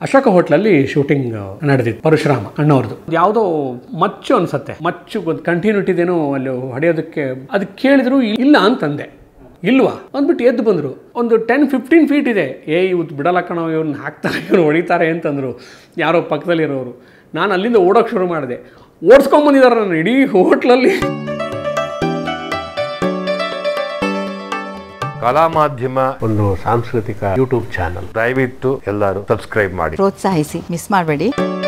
ಅಶೋಕ ಹೋಟ್ಲಲ್ಲಿ ಶೂಟಿಂಗ್ ನಡೆದಿತ್ತು ಪರಶುರಾಮ ಅಣ್ಣವ್ರದ್ದು ಯಾವುದೋ ಮಚ್ಚು ಅನ್ಸತ್ತೆ ಮಚ್ಚು ಕಂಟಿನ್ಯೂಟಿದೇನೋ ಅಲ್ಲಿ ಹೊಡೆಯೋದಕ್ಕೆ ಅದು ಕೇಳಿದ್ರು ಇಲ್ಲ ಅಂತಂದೆ ಇಲ್ವಾ ಅಂದ್ಬಿಟ್ಟು ಎದ್ದು ಬಂದರು ಒಂದು ಟೆನ್ ಫಿಫ್ಟೀನ್ ಫೀಟ್ ಇದೆ ಏ ಇವತ್ತು ಬಿಡಲ್ಲ ಕಣೋ ಇವ್ರನ್ನ ಹಾಕ್ತಾರೆ ಇವ್ರು ಹೊಡಿತಾರೆ ಅಂತಂದರು ಯಾರೋ ಪಕ್ಕದಲ್ಲಿರೋರು ನಾನು ಅಲ್ಲಿಂದ ಓಡೋಕೆ ಶುರು ಮಾಡಿದೆ ಓಡಿಸ್ಕೊಂಬಂದಿದ್ದಾರೆ ನಾನು ಇಡೀ ಹೋಟ್ಲಲ್ಲಿ ಕಲಾ ಮಾಧ್ಯಮ ಒಂದು ಸಾಂಸ್ಕೃತಿಕ ಯೂಟ್ಯೂಬ್ ಚಾನಲ್ ದಯವಿಟ್ಟು ಎಲ್ಲರೂ ಸಬ್ಸ್ಕ್ರೈಬ್ ಮಾಡಿ ಪ್ರೋತ್ಸಾಹಿಸಿ ಮಿಸ್ ಮಾಡಬೇಡಿ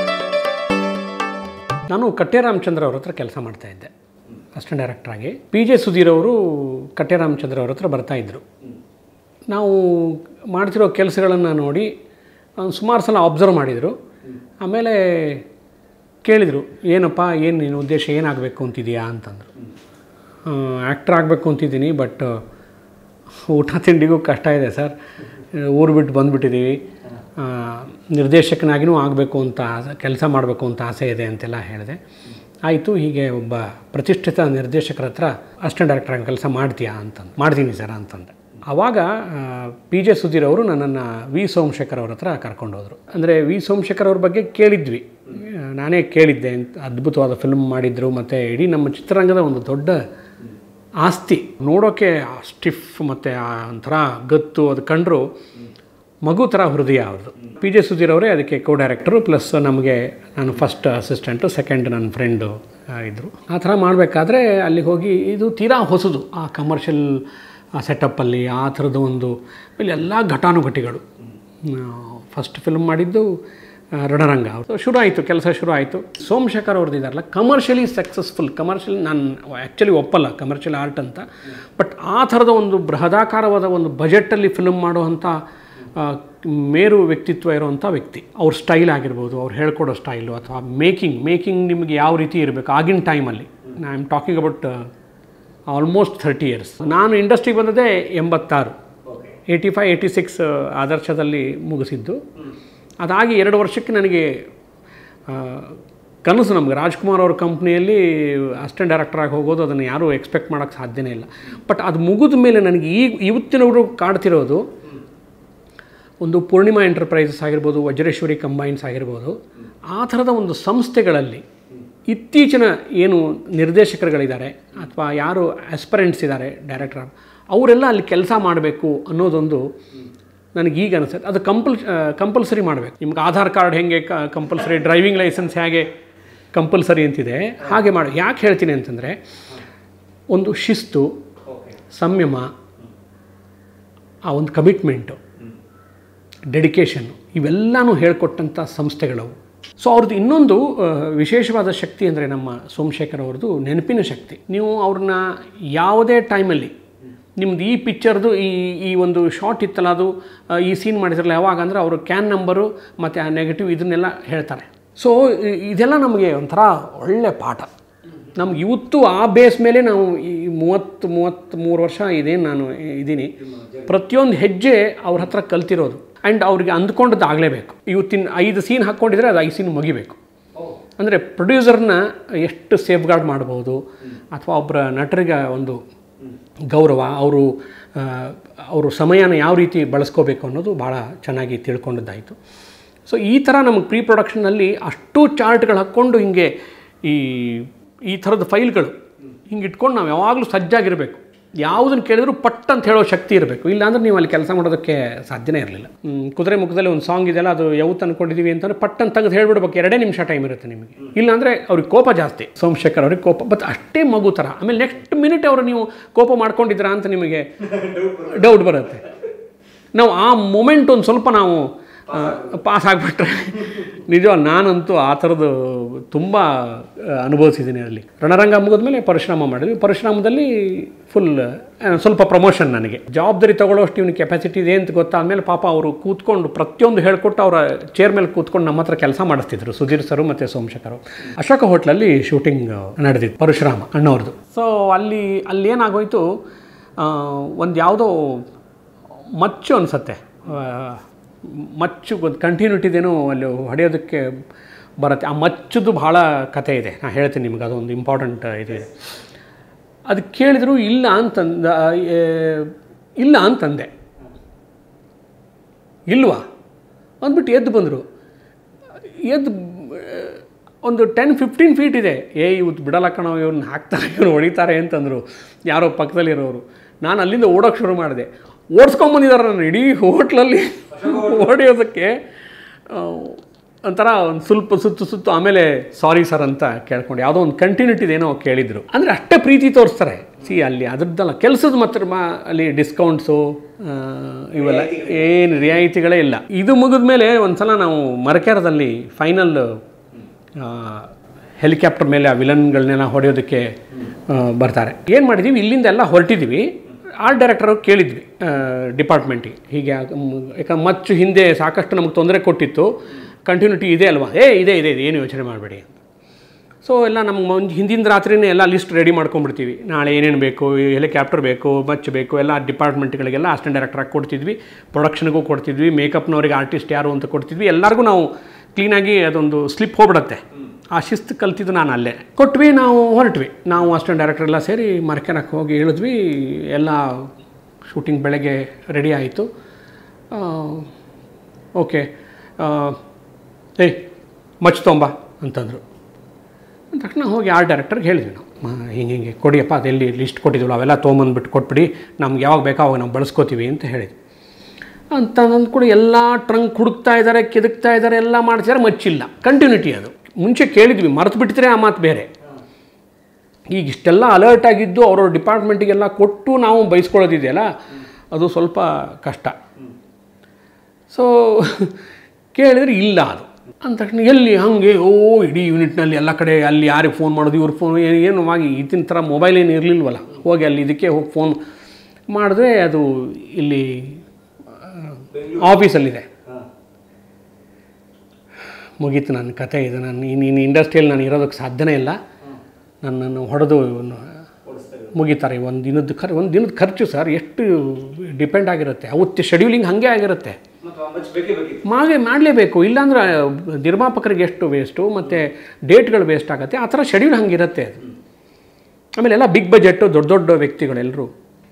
ನಾನು ಕಟ್ಟೆ ರಾಮಚಂದ್ರ ಅವ್ರ ಹತ್ರ ಕೆಲಸ ಮಾಡ್ತಾ ಇದ್ದೆ ಅಸಿಸ್ಟೆಂಟ್ ಡೈರೆಕ್ಟ್ರಾಗಿ ಪಿ ಜೆ ಸುಧೀರ್ ಅವರು ಕಟ್ಟೆ ರಾಮಚಂದ್ರ ಅವ್ರ ಹತ್ರ ಬರ್ತಾಯಿದ್ರು ನಾವು ಮಾಡ್ತಿರೋ ಕೆಲಸಗಳನ್ನು ನೋಡಿ ಅವ್ರು ಸುಮಾರು ಸಲ ಅಬ್ಸರ್ವ್ ಮಾಡಿದರು ಆಮೇಲೆ ಕೇಳಿದರು ಏನಪ್ಪ ಏನು ನಿನ್ನ ಉದ್ದೇಶ ಏನಾಗಬೇಕು ಅಂತಿದೆಯಾ ಅಂತಂದರು ಆ್ಯಕ್ಟ್ರ್ ಆಗಬೇಕು ಅಂತಿದ್ದೀನಿ ಬಟ್ ಊಟ ತಿಂಡಿಗೂ ಕಷ್ಟ ಇದೆ ಸರ್ ಊರು ಬಿಟ್ಟು ಬಂದುಬಿಟ್ಟಿದ್ದೀವಿ ನಿರ್ದೇಶಕನಾಗಿನೂ ಆಗಬೇಕು ಅಂತ ಕೆಲಸ ಮಾಡಬೇಕು ಅಂತ ಆಸೆ ಇದೆ ಅಂತೆಲ್ಲ ಹೇಳಿದೆ ಆಯಿತು ಹೀಗೆ ಒಬ್ಬ ಪ್ರತಿಷ್ಠಿತ ನಿರ್ದೇಶಕರ ಹತ್ರ ಅಸಿಸ್ಟೆಂಟ್ ಡೈರೆಕ್ಟರ್ ಕೆಲಸ ಮಾಡ್ತೀಯಾ ಅಂತಂದು ಮಾಡ್ತೀನಿ ಸರ್ ಅಂತಂದೆ ಆವಾಗ ಪಿ ಜೆ ಸುಧೀರ್ ಅವರು ನನ್ನನ್ನು ವಿ ಸೋಮಶೇಖರ್ ಅವ್ರ ಹತ್ರ ಕರ್ಕೊಂಡು ಹೋದರು ಅಂದರೆ ವಿ ಸೋಮಶೇಖರ್ ಅವ್ರ ಬಗ್ಗೆ ಕೇಳಿದ್ವಿ ಆ, ನಾನೇ ಕೇಳಿದ್ದೆ ಅಂತ ಅದ್ಭುತವಾದ ಫಿಲ್ಮ್ ಮಾಡಿದ್ರು ಮತ್ತು ಇಡೀ ನಮ್ಮ ಚಿತ್ರರಂಗದ ಒಂದು ದೊಡ್ಡ ಆಸ್ತಿ ನೋಡೋಕ್ಕೆ ಸ್ಟಿಫ್ ಮತ್ತು ಆ ಒಂಥರ ಗತ್ತು ಅದು ಕಂಡ್ರು ಮಗು ಥರ ಹೃದಯ ಅವ್ರದ್ದು ಪಿ ಜೆ ಸುಧೀರ್ ಅವರೇ ಅದಕ್ಕೆ ಕೋ ಡೈರೆಕ್ಟರು ಪ್ಲಸ್ ನಮಗೆ ನಾನು ಫಸ್ಟ್ ಅಸಿಸ್ಟೆಂಟು ಸೆಕೆಂಡ್ ನನ್ನ ಫ್ರೆಂಡು ಇದ್ದರು ಆ ಥರ ಮಾಡಬೇಕಾದ್ರೆ ಅಲ್ಲಿ ಹೋಗಿ ಇದು ತೀರಾ ಹೊಸದು ಆ ಕಮರ್ಷಿಯಲ್ ಸೆಟಪ್ಪಲ್ಲಿ ಆ ಥರದ ಒಂದು ಇಲ್ಲಿ ಎಲ್ಲ ಘಟಾನುಘಟಿಗಳು ಫಸ್ಟ್ ಫಿಲ್ಮ್ ಮಾಡಿದ್ದು ಆ, ರಣರಂಗ ಸೊ ಶುರು ಆಯಿತು ಕೆಲಸ ಶುರು ಆಯಿತು ಸೋಮಶೇಖರ್ ಅವ್ರದ್ದು ಇದಾರಲ್ಲ ಕಮರ್ಷಿಯಲಿ ಸಕ್ಸಸ್ಫುಲ್ ಕಮರ್ಷಿಯಲ್ ನಾನು ಆ್ಯಕ್ಚುಲಿ ಒಪ್ಪಲ್ಲ ಕಮರ್ಷಿಯಲ್ ಆರ್ಟ್ ಅಂತ ಬಟ್ ಆ ಥರದ ಒಂದು ಬೃಹದಾಕಾರವಾದ ಒಂದು ಬಜೆಟಲ್ಲಿ ಫಿಲ್ಮ್ ಮಾಡುವಂಥ ಆ, ಮೇರು ವ್ಯಕ್ತಿತ್ವ ಇರುವಂಥ ವ್ಯಕ್ತಿ ಅವ್ರ ಸ್ಟೈಲ್ ಆಗಿರ್ಬೋದು ಅವ್ರು ಹೇಳ್ಕೊಡೋ ಸ್ಟೈಲು ಅಥವಾ ಮೇಕಿಂಗ್ ಮೇಕಿಂಗ್ ನಿಮಗೆ ಯಾವ ರೀತಿ ಇರಬೇಕು ಆಗಿನ ಟೈಮಲ್ಲಿ I am talking about almost thirty years ನಾನು ಇಂಡಸ್ಟ್ರಿಗೆ ಬಂದದ್ದೇ ಎಂಬತ್ತಾರು ಏಯ್ಟಿ ಫೈವ್ ಏಯ್ಟಿ ಸಿಕ್ಸ್ ಆದರ್ಶದಲ್ಲಿ ಮುಗಿಸಿದ್ದು ಅದಾಗಿ ಎರಡು ವರ್ಷಕ್ಕೆ ನನಗೆ ಆ, ಕನಸು ನಮಗೆ ರಾಜ್ಕುಮಾರ್ ಅವ್ರ ಕಂಪ್ನಿಯಲ್ಲಿ ಅಸಿಸ್ಟೆಂಟ್ ಡೈರೆಕ್ಟರಾಗಿ ಹೋಗೋದು ಅದನ್ನು ಯಾರೂ ಎಕ್ಸ್ಪೆಕ್ಟ್ ಮಾಡೋಕ್ಕೆ ಸಾಧ್ಯನೇ ಇಲ್ಲ ಬಟ್ ಅದು ಮುಗಿದ ಮೇಲೆ ನನಗೆ ಈಗ ಇವತ್ತಿನವರು ಕಾಡ್ತಿರೋದು ಒಂದು ಪೂರ್ಣಿಮಾ ಎಂಟರ್ಪ್ರೈಸಸ್ ಆಗಿರ್ಬೋದು ವಜ್ರೇಶ್ವರಿ ಕಂಬೈನ್ಸ್ ಆಗಿರ್ಬೋದು ಆ ಥರದ ಒಂದು ಸಂಸ್ಥೆಗಳಲ್ಲಿ ಇತ್ತೀಚಿನ ಏನು ನಿರ್ದೇಶಕರುಗಳಿದ್ದಾರೆ ಅಥವಾ ಯಾರು ಆಸ್ಪರೆಂಟ್ಸ್ ಇದ್ದಾರೆ ಡೈರೆಕ್ಟರ್ ಅವರೆಲ್ಲ ಅಲ್ಲಿ ಕೆಲಸ ಮಾಡಬೇಕು ಅನ್ನೋದೊಂದು ನನಗೆ ಈಗ ಅನಿಸುತ್ತೆ ಅದು ಕಂಪಲ್ ಕಂಪಲ್ಸರಿ ಮಾಡಬೇಕು ನಿಮ್ಗೆ ಆಧಾರ್ ಕಾರ್ಡ್ ಹೇಗೆ ಕಂಪಲ್ಸರಿ ಡ್ರೈವಿಂಗ್ ಲೈಸೆನ್ಸ್ ಹೇಗೆ ಕಂಪಲ್ಸರಿ ಅಂತಿದೆ ಹಾಗೆ ಮಾಡಿ ಯಾಕೆ ಹೇಳ್ತೀನಿ ಅಂತಂದರೆ ಒಂದು ಶಿಸ್ತು ಸಂಯಮ ಆ ಒಂದು ಕಮಿಟ್ಮೆಂಟು ಡೆಡಿಕೇಶನ್ ಇವೆಲ್ಲನೂ ಹೇಳ್ಕೊಟ್ಟಂಥ ಸಂಸ್ಥೆಗಳವು ಸೊ ಅವ್ರದ್ದು ಇನ್ನೊಂದು ಆ, ವಿಶೇಷವಾದ ಶಕ್ತಿ ಅಂದರೆ ನಮ್ಮ ಸೋಮಶೇಖರ್ ಅವ್ರದ್ದು ನೆನಪಿನ ಶಕ್ತಿ ನೀವು ಅವ್ರನ್ನ ಯಾವುದೇ ಟೈಮಲ್ಲಿ ನಿಮ್ದು ಈ ಪಿಕ್ಚರ್ದು ಈ ಈ ಒಂದು ಶಾರ್ಟ್ ಇತ್ತಲ್ಲ ಅದು ಆ, ಈ ಸೀನ್ ಮಾಡಿದ್ರಲ್ಲ ಯಾವಾಗ ಅಂದರೆ ಅವರು ಕ್ಯಾನ್ ನಂಬರು ಮತ್ತು ಆ ನೆಗೆಟಿವ್ ಇದನ್ನೆಲ್ಲ ಹೇಳ್ತಾರೆ ಸೊ ಇದೆಲ್ಲ ನಮಗೆ ಒಂಥರ ಒಳ್ಳೆ ಪಾಠ ನಮ್ಗೆ ಇವತ್ತು ಆ ಬೇಸ್ ಮೇಲೆ ನಾವು ಈ ಮೂವತ್ತು ಮೂವತ್ತ್ಮೂರು ವರ್ಷ ಇದೇನು ನಾನು ಇದ್ದೀನಿ ಪ್ರತಿಯೊಂದು ಹೆಜ್ಜೆ ಅವ್ರ ಹತ್ರ ಕಲ್ತಿರೋದು ಆ್ಯಂಡ್ ಅವ್ರಿಗೆ ಅಂದ್ಕೊಂಡದ್ದು ಆಗಲೇಬೇಕು ಇವತ್ತಿನ ಐದು ಸೀನ್ ಹಾಕ್ಕೊಂಡಿದ್ರೆ ಅದು ಐದು ಸೀನ್ ಮುಗಿಬೇಕು ಅಂದರೆ ಪ್ರೊಡ್ಯೂಸರ್ನ ಎಷ್ಟು ಸೇಫ್ ಗಾರ್ಡ್ ಮಾಡ್ಬೋದು ಅಥವಾ ಒಬ್ಬರ ನಟರಿಗೆ ಒಂದು ಗೌರವ ಅವರು ಆ, ಅವರು ಸಮಯನ ಯಾವ ರೀತಿ ಬಳಸ್ಕೋಬೇಕು ಅನ್ನೋದು ಭಾಳ ಚೆನ್ನಾಗಿ ತಿಳ್ಕೊಂಡದ್ದಾಯಿತು ಸೊ ಈ ಥರ ನಮಗೆ ಪ್ರೀ ಪ್ರೊಡಕ್ಷನ್ನಲ್ಲಿ ಅಷ್ಟು ಚಾರ್ಟ್ಗಳು ಹಾಕ್ಕೊಂಡು ಹಿಂಗೆ ಈ ಈ ಥರದ ಫೈಲ್ಗಳು ಹಿಂಗೆ ಇಟ್ಕೊಂಡು ನಾವು ಯಾವಾಗಲೂ ಸಜ್ಜಾಗಿರಬೇಕು ಯಾವುದನ್ನು ಕೇಳಿದ್ರು ಪಟ್ ಅಂತ ಹೇಳೋ ಶಕ್ತಿ ಇರಬೇಕು ಇಲ್ಲಾಂದ್ರೆ ನೀವು ಅಲ್ಲಿ ಕೆಲಸ ಮಾಡೋದಕ್ಕೆ ಸಾಧ್ಯನೇ ಇರಲಿಲ್ಲ ಕುದುರೆ ಮುಖದಲ್ಲಿ ಒಂದು ಸಾಂಗ್ ಇದೆಯಲ್ಲ ಅದು ಯಾವತ್ತು ಅಂದ್ಕೊಂಡಿದ್ದೀವಿ ಅಂತಂದ್ರೆ ಪಟ್ ಅಂತ ತೆಗೆದು ಹೇಳ್ಬಿಡ್ಬೇಕು ಎರಡೇ ನಿಮಿಷ ಟೈಮ್ ಇರುತ್ತೆ ನಿಮಗೆ ಇಲ್ಲಾಂದರೆ ಅವ್ರಿಗೆ ಕೋಪ ಜಾಸ್ತಿ ಸೋಮಶೇಖರ್ ಅವ್ರಿಗೆ ಕೋಪ ಬಟ್ ಅಷ್ಟೇ ಮಗು ಥರ ಆಮೇಲೆ ನೆಕ್ಸ್ಟ್ ಮಿನಿಟ್ ಅವರು ನೀವು ಕೋಪ ಮಾಡ್ಕೊಂಡಿದ್ದೀರಾ ಅಂತ ನಿಮಗೆ ಡೌಟ್ ಬರುತ್ತೆ ನಾವು ಆ ಮೊಮೆಂಟ್ ಒಂದು ಸ್ವಲ್ಪ ನಾವು ಪಾಸ್ ಆಗಿಬಿಟ್ರೆ ನಿಜ ನಾನಂತೂ ಆ ಥರದ್ದು ತುಂಬ ಅನುಭವಿಸಿದ್ದೀನಿ ಅಲ್ಲಿ ರಣರಂಗ ಮುಗಿದ್ಮೇಲೆ ಪರಶುರಾಮ ಮಾಡಿದ್ವಿ ಪರಶುರಾಮದಲ್ಲಿ ಫುಲ್ ಸ್ವಲ್ಪ ಪ್ರಮೋಷನ್ ನನಗೆ ಜವಾಬ್ದಾರಿ ತಗೊಳ್ಳೋಷ್ಟು ಇವನು ಕೆಪಾಸಿಟಿ ಇದೆ ಅಂತ ಗೊತ್ತಾದ್ಮೇಲೆ ಪಾಪ ಅವರು ಕೂತ್ಕೊಂಡು ಪ್ರತಿಯೊಂದು ಹೇಳ್ಕೊಟ್ಟು ಅವರ ಚೇರ್ ಮೇಲೆ ಕೂತ್ಕೊಂಡು ನಮ್ಮ ಹತ್ರ ಕೆಲಸ ಮಾಡಿಸ್ತಿದ್ರು ಸುಧೀರ್ ಸರು ಮತ್ತು ಸೋಮಶೇಖರು ಅಶೋಕ ಹೋಟ್ಲಲ್ಲಿ ಶೂಟಿಂಗ್ ನಡೆದಿತ್ತು ಪರಶುರಾಮ ಅಣ್ಣವ್ರದ್ದು ಸೊ ಅಲ್ಲಿ ಅಲ್ಲಿ ಏನಾಗೋಯ್ತು ಒಂದು ಯಾವುದೋ ಮಚ್ಚು ಅನಿಸತ್ತೆ ಮಚ್ಚು ಒಂದು ಕಂಟಿನ್ಯೂಟಿದೇನೋ ಅಲ್ಲಿ ಹೊಡೆಯೋದಕ್ಕೆ ಬರುತ್ತೆ ಆ ಮಚ್ಚದ್ದು ಭಾಳ ಕಥೆ ಇದೆ ನಾನು ಹೇಳ್ತೀನಿ ನಿಮ್ಗೆ ಅದೊಂದು ಇಂಪಾರ್ಟೆಂಟ್ ಇದೆ ಅದು ಕೇಳಿದ್ರು ಇಲ್ಲ ಅಂತಂದ ಏ, ಇಲ್ಲ ಅಂತಂದೆ ಇಲ್ವಾ ಅಂದ್ಬಿಟ್ಟು ಎದ್ದು ಬಂದರು ಎದ್ದು ಒಂದು ಟೆನ್ ಫಿಫ್ಟೀನ್ ಫೀಟ್ ಇದೆ ಏ ಇವತ್ತು ಬಿಡಲ್ಲ ಕಣೋ ಇವ್ರನ್ನ ಹಾಕ್ತಾರೆ ಇವ್ರು ಹೊಡಿತಾರೆ ಅಂತಂದರು ಯಾರೋ ಪಕ್ಕದಲ್ಲಿರೋರು ನಾನು ಅಲ್ಲಿಂದ ಓಡೋಕ್ಕೆ ಶುರು ಮಾಡಿದೆ ಓಡಿಸ್ಕೊಂಬಂದಿದ್ದಾರೆ ನಾನು ಇಡೀ ಹೋಟ್ಲಲ್ಲಿ ಹೊಡೆಯೋದಕ್ಕೆ ಆ, ಒಂಥರ ಒಂದು ಸ್ವಲ್ಪ ಸುತ್ತು ಸುತ್ತು ಆಮೇಲೆ ಸಾರಿ ಸರ್ ಅಂತ ಕೇಳ್ಕೊಂಡು ಯಾವುದೋ ಒಂದು ಕಂಟಿನ್ಯೂಟಿದೇನೋ ಕೇಳಿದರು ಅಂದರೆ ಅಷ್ಟೇ ಪ್ರೀತಿ ತೋರಿಸ್ತಾರೆ ಸಿ ಅಲ್ಲಿ ಅದ್ರದ್ದಲ್ಲ ಕೆಲಸದ ಮಾತ್ರ ಮಾ ಅಲ್ಲಿ ಡಿಸ್ಕೌಂಟ್ಸು ಇವೆಲ್ಲ ಏನು ರಿಯಾಯಿತಿಗಳೇ ಇಲ್ಲ ಇದು ಮುಗಿದ ಮೇಲೆ ಒಂದು ಸಲ ನಾವು ಮರಕೆರದಲ್ಲಿ ಫೈನಲ್ ಹೆಲಿಕಾಪ್ಟರ್ ಮೇಲೆ ಆ ವಿಲನ್ಗಳನ್ನೆಲ್ಲ ಹೊಡೆಯೋದಕ್ಕೆ ಆ, ಬರ್ತಾರೆ ಏನು ಮಾಡಿದ್ದೀವಿ ಇಲ್ಲಿಂದ ಎಲ್ಲ ಹೊರಟಿದ್ದೀವಿ ಆರ್ಟ್ ಡೈರೆಕ್ಟರ್ ಕೇಳಿದ್ವಿ ಡಿಪಾರ್ಟ್ಮೆಂಟಿಗೆ ಹೀಗೆ ಆಗ- ಮ್, ಯಾಕಂದ್ರೆ ಮಚ್ಚು ಹಿಂದೆ ಸಾಕಷ್ಟು ನಮಗೆ ತೊಂದರೆ ಕೊಟ್ಟಿತ್ತು ಕಂಟಿನ್ಯೂಟಿ ಇದೆ ಅಲ್ವಾ ಏ ಇದೆ ಇದೆ ಇದೆ ಏನು ಯೋಚನೆ ಮಾಡಬೇಡಿ ಸೊ ಎಲ್ಲ ನಮ್ಗೆ ಮುಂಜ್ ಹಿಂದಿನ ರಾತ್ರಿನೇ ಎಲ್ಲ ಲಿಸ್ಟ್ ರೆಡಿ ಮಾಡ್ಕೊಂಡ್ಬಿಡ್ತೀವಿ ನಾಳೆ ಏನೇನು ಬೇಕು ಹೆಲಿಕಾಪ್ಟರ್ ಬೇಕು ಮಚ್ಚು ಬೇಕು ಎಲ್ಲ ಡಿಪಾರ್ಟ್ಮೆಂಟ್ಗಳಿಗೆಲ್ಲ ಅಸಿಸ್ಟೆಂಟ್ ಡೈರೆಕ್ಟ್ರಾಗಿ ಕೊಡ್ತಿದ್ವಿ ಪ್ರೊಡಕ್ಷನ್ಗೂ ಕೊಡ್ತಿದ್ವಿ ಮೇಕಪ್ನವ್ರಿಗೆ ಆರ್ಟಿಸ್ಟ್ ಯಾರು ಅಂತ ಕೊಡ್ತಿದ್ವಿ ಎಲ್ಲರಿಗೂ ನಾವು ಕ್ಲೀನಾಗಿ ಅದೊಂದು ಸ್ಲಿಪ್ ಹೋಗ್ಬಿಡತ್ತೆ ಆ ಶಿಸ್ತು ಕಲ್ತಿದ್ದು ನಾನು ಅಲ್ಲೇ ಕೊಟ್ವಿ ನಾವು ಹೊರಟ್ವಿ ನಾವು ಅಸಿಸ್ಟೆಂಟ್ ಡೈರೆಕ್ಟರ್ ಎಲ್ಲ ಸೇರಿ ಮರ್ಕೆನಕ್ಕೆ ಹೋಗಿ ಇಳಿದ್ವಿ ಎಲ್ಲ ಶೂಟಿಂಗ್ ಬೆಳಗ್ಗೆ ರೆಡಿ ಆಯಿತು ಓಕೆ ಏಯ್ ಮಚ್ ತೊಂಬ ಅಂತಂದರು ಅಂದ ತಕ್ಷಣ ಹೋಗಿ ಆರ್ಟ್ ಡೈರೆಕ್ಟರ್ಗೆ ಹೇಳಿದ್ವಿ ನಾವು ಮ- ಹಿಂಗೆ ಹಿಂಗೆ ಕೊಡಿಯಪ್ಪ ಅದೆಲ್ಲಿ ಲಿಸ್ಟ್ ಕೊಟ್ಟಿದ್ವಲ್ಲ ಅವೆಲ್ಲ ತೊಗೊಂಬಂದ್ಬಿಟ್ಟು ಕೊಟ್ಬಿಡಿ ನಮ್ಗೆ ಯಾವಾಗ ಬೇಕೋ ಅವಾಗ ನಾವು ಬಳಸ್ಕೋತೀವಿ ಅಂತ ಹೇಳಿದ್ವಿ ಅಂತ ಅಂದ್ ಕೂಡ ಎಲ್ಲ ಟ್ರಂಕ್ ಹುಡುಕ್ತಾ ಇದ್ದಾರೆ ಕೆದಕ್ತಾ ಇದ್ದಾರೆ ಎಲ್ಲ ಮಾಡ್ತಿದ್ದಾರೆ ಮಚ್ಚಿಲ್ಲ ಕಂಟಿನ್ಯೂಟಿ ಅದು ಮುಂಚೆ ಕೇಳಿದ್ವಿ ಮರೆತು ಬಿಟ್ಟಿದ್ರೆ ಆ ಮಾತು ಬೇರೆ ಈಗ ಇಷ್ಟೆಲ್ಲ ಅಲರ್ಟ್ ಆಗಿದ್ದು ಅವ್ರವ್ರ ಡಿಪಾರ್ಟ್ಮೆಂಟಿಗೆಲ್ಲ ಕೊಟ್ಟು ನಾವು ಬಯಸ್ಕೊಳ್ಳೋದಿದೆಯಲ್ಲ ಅದು ಸ್ವಲ್ಪ ಕಷ್ಟ ಸೊ ಕೇಳಿದ್ರೆ ಇಲ್ಲ ಅದು ಅಂದ ತಕ್ಷಣ ಎಲ್ಲಿ ಹಾಗೆ ಓ ಇಡೀ ಯೂನಿಟ್ನಲ್ಲಿ ಎಲ್ಲ ಕಡೆ ಅಲ್ಲಿ ಯಾರಿಗೆ ಫೋನ್ ಮಾಡೋದು ಇವ್ರ ಫೋನ್ ಏನು ಆಗಿ ಈತಿನ ಥರ ಮೊಬೈಲ್ ಏನು ಇರಲಿಲ್ವಲ್ಲ ಹೋಗಿ ಅಲ್ಲಿ ಇದಕ್ಕೆ ಹೋಗಿ ಫೋನ್ ಮಾಡಿದ್ರೆ ಅದು ಇಲ್ಲಿ ಆಫೀಸಲ್ಲಿದೆ ಮುಗೀತು ನನ್ನ ಕತೆ ಇದು ನಾನು ನೀನು ಇಂಡಸ್ಟ್ರಿಯಲ್ಲಿ ನಾನು ಇರೋದಕ್ಕೆ ಸಾಧ್ಯನೇ ಇಲ್ಲ ನನ್ನನ್ನು ಹೊಡೆದು ಮುಗಿತಾರೆ ಒಂದು ದಿನದ ಖರ್ ಒಂದು ದಿನದ ಖರ್ಚು ಸರ್ ಎಷ್ಟು ಡಿಪೆಂಡ್ ಆಗಿರುತ್ತೆ ಅವತ್ತು ಶೆಡ್ಯೂಲಿಂಗ್ ಹಾಗೆ ಆಗಿರುತ್ತೆ ಮಾಗೆ ಮಾಡಲೇಬೇಕು ಇಲ್ಲಾಂದ್ರೆ ನಿರ್ಮಾಪಕರಿಗೆ ಎಷ್ಟು ವೇಸ್ಟು ಮತ್ತು ಡೇಟ್ಗಳು ವೇಸ್ಟ್ ಆಗುತ್ತೆ ಆ ಥರ ಶೆಡ್ಯೂಲ್ ಹಂಗಿರುತ್ತೆ ಅದು ಆಮೇಲೆ ಎಲ್ಲ ಬಿಗ್ ಬಜೆಟ್ಟು ದೊಡ್ಡ ದೊಡ್ಡ ವ್ಯಕ್ತಿಗಳೆಲ್ಲರೂ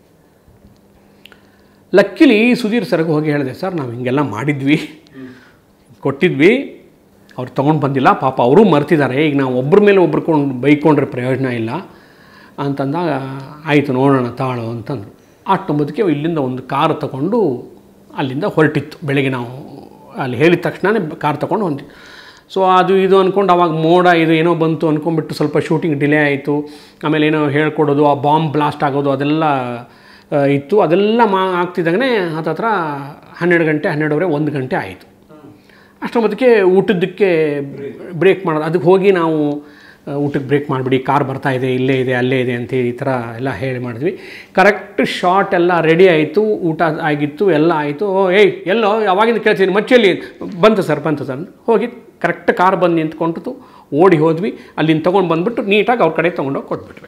ಲಕ್ಕಿಲಿ ಸುಧೀರ್ ಸರ್ಗೆ ಹೋಗಿ ಹೇಳಿದೆ ಸರ್ ನಾವು ಹಿಂಗೆಲ್ಲ ಮಾಡಿದ್ವಿ ಕೊಟ್ಟಿದ್ವಿ ಅವ್ರು ತೊಗೊಂಡು ಬಂದಿಲ್ಲ ಪಾಪ ಅವರೂ ಮರ್ತಿದ್ದಾರೆ ಈಗ ನಾವು ಒಬ್ಬರ ಮೇಲೆ ಒಬ್ರುಕೊಂಡು ಬೈಕೊಂಡ್ರೆ ಪ್ರಯೋಜನ ಇಲ್ಲ ಅಂತಂದಾಗ ಆಯಿತು ನೋಡೋಣ ತಾಳು ಅಂತಂದರು ಅಷ್ಟೊಂಬದಕ್ಕೆ ಇಲ್ಲಿಂದ ಒಂದು ಕಾರು ತಗೊಂಡು ಅಲ್ಲಿಂದ ಹೊರಟಿತ್ತು ಬೆಳಗ್ಗೆ ನಾವು ಅಲ್ಲಿ ಹೇಳಿದ ತಕ್ಷಣವೇ ಕಾರ್ ತೊಗೊಂಡು ಹೊಂದಿ ಸೊ ಅದು ಇದು ಅಂದ್ಕೊಂಡು ಅವಾಗ ಮೋಡ ಇದು ಏನೋ ಬಂತು ಅಂದ್ಕೊಂಡ್ಬಿಟ್ಟು ಸ್ವಲ್ಪ ಶೂಟಿಂಗ್ ಡಿಲೇ ಆಯಿತು ಆಮೇಲೆ ಏನೋ ಹೇಳ್ಕೊಡೋದು ಆ ಬಾಂಬ್ ಬ್ಲಾಸ್ಟ್ ಆಗೋದು ಅದೆಲ್ಲ ಆ, ಇತ್ತು ಅದೆಲ್ಲ ಮಾ ಆಗ್ತಿದ್ದಂಗೆ ಹತ್ತತ್ರ ಹನ್ನೆರಡು ಗಂಟೆ ಹನ್ನೆರಡುವರೆ ಒಂದು ಗಂಟೆ ಆಯಿತು ಅಷ್ಟೊಂಬದಕ್ಕೆ ಊಟದ್ದಕ್ಕೆ ಬ್ರೇಕ್ ಮಾಡೋದು ಅದಕ್ಕೆ ಹೋಗಿ ನಾವು ಆ, ಊಟಕ್ಕೆ ಬ್ರೇಕ್ ಮಾಡಿಬಿಡಿ ಕಾರ್ ಬರ್ತಾ ಇದೆ ಇಲ್ಲೇ ಇದೆ ಅಲ್ಲೇ ಇದೆ ಅಂತ ಈ ಥರ ಎಲ್ಲ ಹೇಳಿ ಮಾಡಿದ್ವಿ ಕರೆಕ್ಟ್ ಶಾಟ್ ಎಲ್ಲ ರೆಡಿ ಆಯಿತು ಊಟ ಆಗಿತ್ತು ಎಲ್ಲ ಆಯಿತು ಓ ಏಯ್ ಎಲ್ಲೋ ಅವಾಗಿಂದ ಕೇಳ್ತೀನಿ ಮಚ್ಚಲ್ಲಿ ಬಂತು ಸರ್ ಬಂತು ಸರ್ ಹೋಗಿ ಕರೆಕ್ಟ್ ಕಾರ್ ಬಂದು ನಿಂತ್ಕೊಂಡಿತು ಓಡಿ ಹೋದ್ವಿ ಅಲ್ಲಿಂದ ತೊಗೊಂಡು ಬಂದುಬಿಟ್ಟು ನೀಟಾಗಿ ಅವ್ರ ಕಡೆ ತೊಗೊಂಡೋಗಿ ಕೊಟ್ಬಿಟ್ವಿ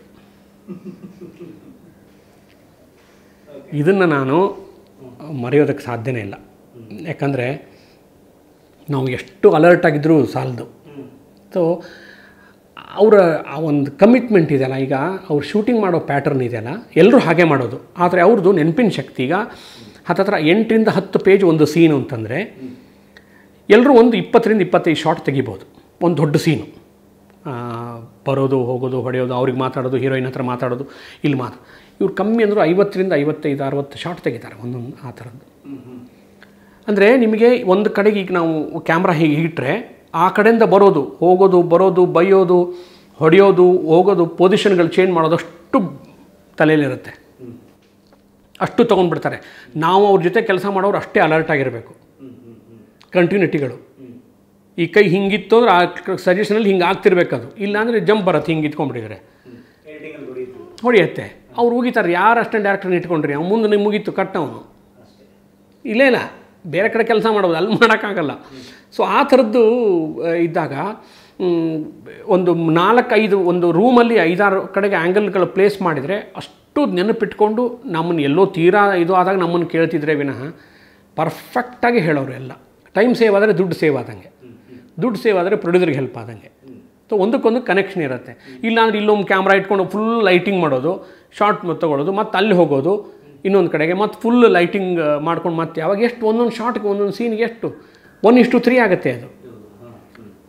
ಇದನ್ನು ನಾನು ಮರೆಯೋದಕ್ಕೆ ಸಾಧ್ಯನೇ ಇಲ್ಲ ಯಾಕಂದರೆ ನಾವು ಎಷ್ಟು ಅಲರ್ಟ್ ಆಗಿದ್ದರೂ ಸಾಲದು ಸೊ ಅವರ ಆ ಒಂದು ಕಮಿಟ್ಮೆಂಟ್ ಇದೆಯಲ್ಲ ಈಗ ಅವ್ರು ಶೂಟಿಂಗ್ ಮಾಡೋ ಪ್ಯಾಟರ್ನ್ ಇದೆಯಲ್ಲ ಎಲ್ಲರೂ ಹಾಗೆ ಮಾಡೋದು ಆದರೆ ಅವ್ರದ್ದು ನೆನಪಿನ ಶಕ್ತಿ ಈಗ ಹತ್ತತ್ರ ಎಂಟರಿಂದ ಹತ್ತು ಪೇಜ್ ಒಂದು ಸೀನು ಅಂತಂದರೆ ಎಲ್ಲರೂ ಒಂದು ಇಪ್ಪತ್ತರಿಂದ ಇಪ್ಪತ್ತೈದು ಶಾರ್ಟ್ ತೆಗಿಬೋದು ಒಂದು ದೊಡ್ಡ ಸೀನು ಆ, ಬರೋದು ಹೋಗೋದು ಹೊಡೆಯೋದು ಅವ್ರಿಗೆ ಮಾತಾಡೋದು ಹೀರೋಯಿನ್ ಹತ್ರ ಮಾತಾಡೋದು ಇಲ್ಲಿ ಮಾತು ಇವ್ರು ಕಮ್ಮಿ ಅಂದರೂ ಐವತ್ತರಿಂದ ಐವತ್ತೈದು ಅರವತ್ತು ಶಾರ್ಟ್ ತೆಗಿತಾರೆ ಒಂದೊಂದು ಆ ಥರದ್ದು ಅಂದರೆ ನಿಮಗೆ ಒಂದು ಕಡೆಗೆ ಈಗ ನಾವು ಕ್ಯಾಮ್ರಾ ಹೀಗೆ ಇಟ್ಟರೆ ಆ ಕಡೆಯಿಂದ ಬರೋದು ಹೋಗೋದು ಬರೋದು ಬೈಯೋದು ಹೊಡೆಯೋದು ಹೋಗೋದು ಪೊಸಿಷನ್ಗಳು ಚೇಂಜ್ ಮಾಡೋದು ಅಷ್ಟು ತಲೆಯಲ್ಲಿರುತ್ತೆ ಅಷ್ಟು ತೊಗೊಂಡ್ಬಿಡ್ತಾರೆ ನಾವು ಅವ್ರ ಜೊತೆ ಕೆಲಸ ಮಾಡೋರು ಅಷ್ಟೇ ಅಲರ್ಟ್ ಆಗಿರಬೇಕು ಕಂಟಿನ್ಯೂಟಿಗಳು ಈ ಕೈ ಹಿಂಗಿತ್ತು ಅಂದ್ರೆ ಆ ಸಜೆಷನಲ್ಲಿ ಹಿಂಗೆ ಆಗ್ತಿರ್ಬೇಕು ಅದು ಇಲ್ಲಾಂದರೆ ಜಂಪ್ ಬರುತ್ತೆ ಹಿಂಗೆ ಇಟ್ಕೊಂಡ್ಬಿಟ್ಟಿದ್ರೆ ಹೊಡಿಯತ್ತೆ ಅವ್ರು ಹೋಗಿತಾರೆ ಯಾರು ಅಷ್ಟೇ ಡೈರೆಕ್ಟರ್ನ ಇಟ್ಕೊಂಡ್ರಿ ಅವ್ನು ಮುಂದೆ ನಿಮ್ಗೆ ಮುಗೀತು ಕಟ್ ಅವನು ಇಲ್ಲೇ ಇಲ್ಲ ಬೇರೆ ಕಡೆ ಕೆಲಸ ಮಾಡ್ಬೋದು ಅಲ್ಲಿ ಮಾಡೋಕ್ಕಾಗಲ್ಲ ಸೊ ಆ ಥರದ್ದು ಆ, ಇದ್ದಾಗ ಮ್, ಒಂದು ನಾಲ್ಕೈದು ಒಂದು ರೂಮಲ್ಲಿ ಐದಾರು ಕಡೆಗೆ ಆ್ಯಂಗಲ್ಗಳು ಪ್ಲೇಸ್ ಮಾಡಿದರೆ ಅಷ್ಟು ನೆನಪಿಟ್ಕೊಂಡು ನಮ್ಮನ್ನು ಎಲ್ಲೋ ತೀರಾ ಇದು ಆದಾಗ ನಮ್ಮನ್ನು ಕೇಳ್ತಿದ್ರೆ ವಿನಃ ಪರ್ಫೆಕ್ಟಾಗಿ ಹೇಳೋರು ಎಲ್ಲ ಟೈಮ್ ಸೇವ್ ಆದರೆ ದುಡ್ಡು ಸೇವ್ ಆದಂಗೆ ದುಡ್ಡು ಸೇವ್ ಆದರೆ ಪ್ರೊಡ್ಯೂಸರ್ಗೆ ಹೆಲ್ಪ್ ಆದಂಗೆ ಸೊ ಒಂದಕ್ಕೊಂದು ಕನೆಕ್ಷನ್ ಇರುತ್ತೆ ಇಲ್ಲಾಂದ್ರೆ ಇಲ್ಲೊಂದು ಕ್ಯಾಮ್ರಾ ಇಟ್ಕೊಂಡು ಫುಲ್ ಲೈಟಿಂಗ್ ಮಾಡೋದು ಶಾರ್ಟ್ ತೊಗೊಳೋದು ಮತ್ತು ಅಲ್ಲಿ ಹೋಗೋದು ಇನ್ನೊಂದು ಕಡೆಗೆ ಮತ್ತು ಫುಲ್ ಲೈಟಿಂಗ್ ಮಾಡ್ಕೊಂಡು ಮತ್ತೆ ಅವಾಗ ಎಷ್ಟು ಒಂದೊಂದು ಶಾರ್ಟ್ಗೆ ಒಂದೊಂದು ಸೀನ್ಗೆ ಎಷ್ಟು ಒನ್ ಇಷ್ಟು ತ್ರೀ ಆಗುತ್ತೆ ಅದು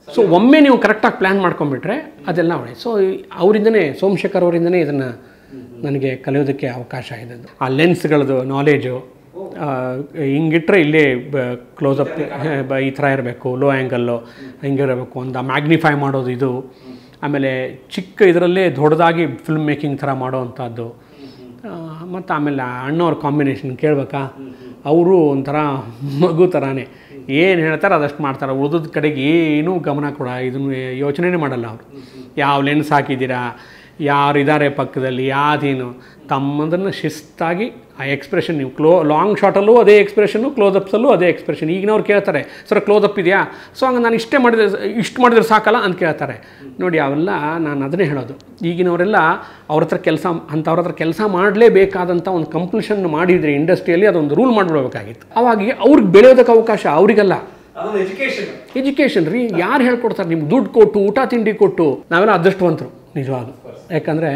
ಸೊ ಒಮ್ಮೆ ನೀವು ಕರೆಕ್ಟಾಗಿ ಪ್ಲ್ಯಾನ್ ಮಾಡ್ಕೊಂಬಿಟ್ರೆ ಅದೆಲ್ಲ ಒಳ್ಳೆ ಸೊ ಅವರಿಂದನೇ ಸೋಮಶೇಖರ್ ಅವರಿಂದನೇ ಇದನ್ನು ನನಗೆ ಕಲಿಯೋದಕ್ಕೆ ಅವಕಾಶ ಇದೆ ಆ ಲೆನ್ಸ್ಗಳದ್ದು ನಾಲೇಜು ಹಿಂಗಿಟ್ರೆ ಇಲ್ಲೇ ಕ್ಲೋಸಪ್ ಈ ಥರ ಇರಬೇಕು ಲೋ ಆ್ಯಂಗಲ್ಲು ಹಿಂಗಿರಬೇಕು ಒಂದು ಮ್ಯಾಗ್ನಿಫೈ ಮಾಡೋದು ಇದು ಆಮೇಲೆ ಚಿಕ್ಕ ಇದರಲ್ಲೇ ದೊಡ್ಡದಾಗಿ ಫಿಲ್ಮ್ ಮೇಕಿಂಗ್ ಥರ ಮಾಡೋವಂಥದ್ದು ಮತ್ತು ಆಮೇಲೆ ಆ ಅಣ್ಣವ್ರ ಕಾಂಬಿನೇಷನ್ ಕೇಳಬೇಕಾ ಅವರು ಒಂಥರ ಮಗು ಥರನೇ ಏನು ಹೇಳ್ತಾರೆ ಅದಷ್ಟು ಮಾಡ್ತಾರೆ ಉಳಿದ ಕಡೆಗೆ ಏನೂ ಗಮನ ಕೊಡ ಇದನ್ನು ಯೋಚನೆನೇ ಮಾಡಲ್ಲ ಅವರು ಯಾವ ಲೆನ್ಸ್ ಹಾಕಿದ್ದೀರಾ ಯಾರು ಇದ್ದಾರೆ ಪಕ್ಕದಲ್ಲಿ ಯಾವ್ದೇನು ತಮ್ಮದನ್ನು ಶಿಸ್ತಾಗಿ ಆ ಎಕ್ಸ್ಪ್ರೆಷನ್ ನೀವು ಕ್ಲೋ ಲಾಂಗ್ ಶಾಟಲ್ಲೂ ಅದೇ ಎಕ್ಸ್ಪ್ರೆಷನು ಕ್ಲೋಸಪ್ಸಲ್ಲೂ ಅದೇ ಎಕ್ಸ್ಪ್ರೆಷನ್ ಈಗಿನವ್ರು ಕೇಳ್ತಾರೆ ಸರ್ ಕ್ಲೋಸಪ್ ಇದೆಯಾ ಸೊ ಹಂಗೆ ನಾನು ಇಷ್ಟೇ ಮಾಡಿದ್ರೆ ಇಷ್ಟು ಮಾಡಿದ್ರೆ ಸಾಕಲ್ಲ ಅಂತ ಕೇಳ್ತಾರೆ ನೋಡಿ ಅವೆಲ್ಲ ನಾನು ಅದನ್ನೇ ಹೇಳೋದು ಈಗಿನವರೆಲ್ಲ ಅವ್ರ ಹತ್ರ ಕೆಲಸ ಅಂಥವ್ರ ಹತ್ರ ಕೆಲಸ ಮಾಡಲೇಬೇಕಾದಂಥ ಒಂದು ಕಂಪ್ಲೀಷನ್ ಮಾಡಿದರೆ ಇಂಡಸ್ಟ್ರಿಯಲ್ಲಿ ಅದೊಂದು ರೂಲ್ ಮಾಡಿಬಿಡ್ಬೇಕಾಗಿತ್ತು ಅವಾಗ ಅವ್ರಿಗೆ ಬೆಳೆಯೋದಕ್ಕೆ ಅವಕಾಶ ಅವರಿಗಲ್ಲ ಎಜುಕೇಷನ್ ರೀ ಯಾರು ಹೇಳ್ಕೊಡ್ತಾರೆ ನಿಮ್ಗೆ ದುಡ್ಡು ಕೊಟ್ಟು ಊಟ ತಿಂಡಿ ಕೊಟ್ಟು ನಾವೆಲ್ಲ ಅದೃಷ್ಟವಂತರು ನಿಜವಾಗ್ಲು ಯಾಕಂದರೆ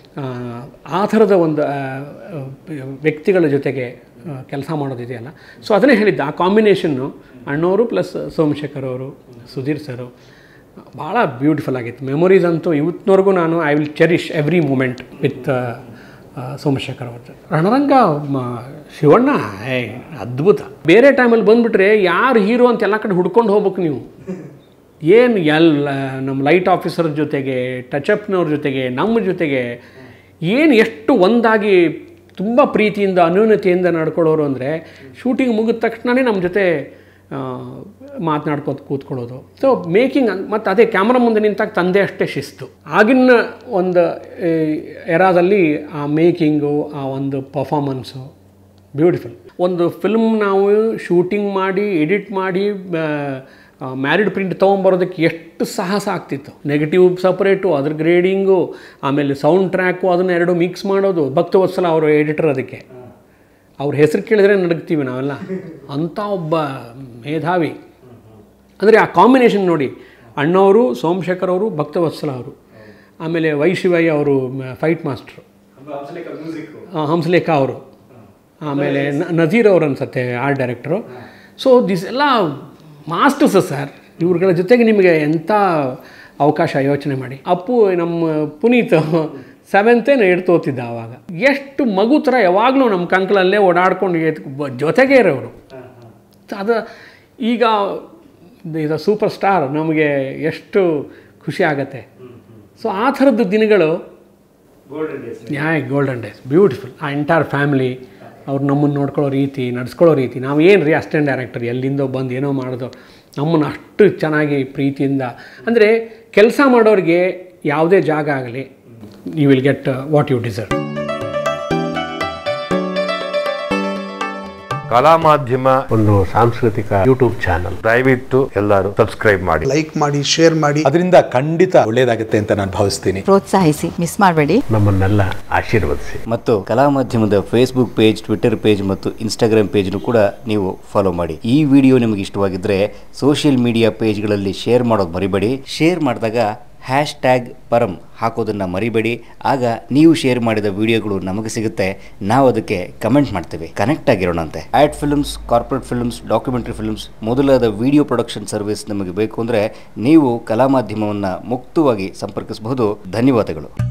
ಆ ಥರದ ಒಂದು ಆ, ಆ, ವ್ಯಕ್ತಿಗಳ ಜೊತೆಗೆ ಕೆಲಸ ಮಾಡೋದಿದೆಯಲ್ಲ ಸೊ ಅದನ್ನೇ ಹೇಳಿದ್ದೆ ಆ ಕಾಂಬಿನೇಷನ್ನು ಅಣ್ಣವರು ಪ್ಲಸ್ ಸೋಮಶೇಖರ್ ಅವರು ಸುಧೀರ್ ಸರು ಭಾಳ ಬ್ಯೂಟಿಫುಲ್ ಆಗಿತ್ತು ಮೆಮೊರೀಸ್ ಅಂತೂ ಇವತ್ತಿನವರೆಗೂ ನಾನು I will cherish every moment with Somashekar ಅವ್ರದ್ದು ರಣರಂಗ ಮ- ಶಿವಣ್ಣ ಏ ಅದ್ಭುತ ಬೇರೆ ಟೈಮಲ್ಲಿ ಬಂದುಬಿಟ್ರೆ ಯಾರು ಹೀರೋ ಅಂತ ಎಲ್ಲ ಕಡೆ ಹುಡ್ಕೊಂಡು ಹೋಗ್ಬೇಕು ನೀವು ಏನು ಎಲ್ಲ ನಮ್ಮ ಲೈಟ್ ಆಫೀಸರ್ ಜೊತೆಗೆ ಟಚಪ್ನವ್ರ ಜೊತೆಗೆ ನಮ್ಮ ಜೊತೆಗೆ ಏನು ಎಷ್ಟು ಒಂದಾಗಿ ತುಂಬ ಪ್ರೀತಿಯಿಂದ ಅನ್ಯೂನ್ಯತೆಯಿಂದ ನಡ್ಕೊಳ್ಳೋರು ಅಂದರೆ ಶೂಟಿಂಗ್ ಮುಗಿದ ತಕ್ಷಣವೇ ನಮ್ಮ ಜೊತೆ ಮಾತನಾಡ್ಕೋತ ಕೂತ್ಕೊಳ್ಳೋದು ಸೊ ಮೇಕಿಂಗ್ ಮತ್ತು ಅದೇ ಕ್ಯಾಮ್ರಾ ಮುಂದೆ ನಿಂತಾಗ ತಂದೆ ಅಷ್ಟೇ ಶಿಸ್ತು ಆಗಿನ ಒಂದು ಈ, ಎರಾದಲ್ಲಿ ಆ ಮೇಕಿಂಗು ಆ ಒಂದು ಪರ್ಫಾಮನ್ಸು ಬ್ಯೂಟಿಫುಲ್ ಒಂದು ಫಿಲ್ಮ್ ನಾವು ಶೂಟಿಂಗ್ ಮಾಡಿ ಎಡಿಟ್ ಮಾಡಿ ಮ್ಯಾರಿಡ್ ಪ್ರಿಂಟ್ ತೊಗೊಂಬರೋದಕ್ಕೆ ಎಷ್ಟು ಸಾಹಸ ಆಗ್ತಿತ್ತು ನೆಗೆಟಿವ್ ಸಪ್ರೇಟು ಅದ್ರ ಗ್ರೇಡಿಂಗು ಆಮೇಲೆ ಸೌಂಡ್ ಟ್ರ್ಯಾಕು ಅದನ್ನ ಎರಡು ಮಿಕ್ಸ್ ಮಾಡೋದು ಭಕ್ತವತ್ಸಲ ಅವರು ಎಡಿಟರ್ ಅದಕ್ಕೆ ಅವ್ರ ಹೆಸರು ಕೇಳಿದ್ರೆ ನಡಗ್ತೀವಿ ನಾವೆಲ್ಲ ಅಂಥ ಒಬ್ಬ ಮೇಧಾವಿ ಅಂದರೆ ಆ ಕಾಂಬಿನೇಷನ್ ನೋಡಿ ಅಣ್ಣವರು ಸೋಮಶೇಖರ್ ಅವರು ಭಕ್ತವತ್ಸಲ ಅವರು ಆಮೇಲೆ ವೈಶಿವಯ್ಯ ಅವರು ಫೈಟ್ ಮಾಸ್ಟ್ರು ಆ, ಹಂಸಲೇಖ ಅವರು ಆಮೇಲೆ ನ- ನಜೀರ್ ಅವರು ಅನ್ಸುತ್ತೆ ಆರ್ಟ್ ಡೈರೆಕ್ಟರು ಸೊ ದಿಸ್ ಎಲ್ಲ ಮಾಸ್ಟರ್ಸ್ ಸರ್ ಇವ್ರುಗಳ ಜೊತೆಗೆ ನಿಮಗೆ ಎಂಥ ಅವಕಾಶ ಯೋಚನೆ ಮಾಡಿ ಅಪ್ಪು ನಮ್ಮ ಪುನೀತ್ ಸೆವೆಂತೇನು ಎಡ್ತೋತಿದ್ದ ಆವಾಗ ಎಷ್ಟು ಮಗು ಥರ ಯಾವಾಗಲೂ ನಮ್ಮ ಕಂಕಳಲ್ಲೇ ಓಡಾಡ್ಕೊಂಡು ಎತ್ ಬ- ಜೊತೆಗೇ ಇರೋರು ಅದು ಈಗ ಇದು ಸೂಪರ್ ಸ್ಟಾರ್ ನಮಗೆ ಎಷ್ಟು ಖುಷಿ ಆಗತ್ತೆ ಸೊ ಆ ಥರದ್ದು ದಿನಗಳು ಯಾ ಗೋಲ್ಡನ್ ಡೇಸ್ ಬ್ಯೂಟಿಫುಲ್ ಆ ಎಂಟೈರ್ ಫ್ಯಾಮಿಲಿ ಅವ್ರು ನಮ್ಮನ್ನು ನೋಡ್ಕೊಳ್ಳೋ ರೀತಿ ನಡ್ಸ್ಕೊಳ್ಳೋ ರೀತಿ ನಾವು ಏನು ರೀ ಅಸ್ಟೆಂಟ್ ಡೈರೆಕ್ಟರ್ ಎಲ್ಲಿಂದೋ ಬಂದು ಏನೋ ಮಾಡೋದು ನಮ್ಮನ್ನು ಅಷ್ಟು ಚೆನ್ನಾಗಿ ಪ್ರೀತಿಯಿಂದ ಅಂದರೆ ಕೆಲಸ ಮಾಡೋರಿಗೆ ಯಾವುದೇ ಜಾಗ ಆಗಲಿ you will get what you deserve Kala Madhyama ಒಂದು ಸಾಂಸ್ಕೃತಿಕ ಯೂಟ್ಯೂಬ್ ಚಾನಲ್ ದಯವಿಟ್ಟು ಎಲ್ಲರೂ ಸಬ್ಸ್ಕ್ರೈಬ್ ಮಾಡಿ ಲೈಕ್ ಮಾಡಿ ಶೇರ್ ಮಾಡಿ ಅದರಿಂದ ಖಂಡಿತ ಒಳ್ಳೇದಾಗುತ್ತೆ ಅಂತ ನಾನು ಭಾವಿಸ್ತೀನಿ ಪ್ರೋತ್ಸಾಹಿಸಿ ಮಿಸ್ ಮಾಡಬೇಡಿ ನಮ್ಮನ್ನೆಲ್ಲ ಆಶೀರ್ವದಿಸಿ ಮತ್ತು ಕಲಾ ಮಾಧ್ಯಮದ ಫೇಸ್ಬುಕ್ ಪೇಜ್ ಟ್ವಿಟರ್ ಪೇಜ್ ಮತ್ತು ಇನ್ಸ್ಟಾಗ್ರಾಮ್ ಪೇಜ್ನು ಕೂಡ ನೀವು ಫಾಲೋ ಮಾಡಿ ಈ ವಿಡಿಯೋ ನಿಮಗೆ ಇಷ್ಟವಾಗಿದ್ದರೆ ಸೋಷಿಯಲ್ ಮೀಡಿಯಾ ಪೇಜ್ಗಳಲ್ಲಿ ಶೇರ್ ಮಾಡೋದು ಮರಿಬೇಡಿ ಶೇರ್ ಮಾಡಿದಾಗ ಹ್ಯಾಶ್ ಟ್ಯಾಗ್ ಪರಂ ಹಾಕೋದನ್ನು ಮರಿಬೇಡಿ ಆಗ ನೀವು ಶೇರ್ ಮಾಡಿದ ವಿಡಿಯೋಗಳು ನಮಗೆ ಸಿಗುತ್ತೆ ನಾವು ಅದಕ್ಕೆ ಕಮೆಂಟ್ ಮಾಡ್ತೇವೆ ಕನೆಕ್ಟ್ ಆಗಿರೋಣಂತೆ ad films corporate films documentary films ಮೊದಲಾದ ವಿಡಿಯೋ ಪ್ರೊಡಕ್ಷನ್ ಸರ್ವಿಸ್ ನಮಗೆ ಬೇಕು ಅಂದರೆ ನೀವು ಕಲಾ ಮಾಧ್ಯಮವನ್ನು ಮುಕ್ತವಾಗಿ ಸಂಪರ್ಕಿಸಬಹುದು ಧನ್ಯವಾದಗಳು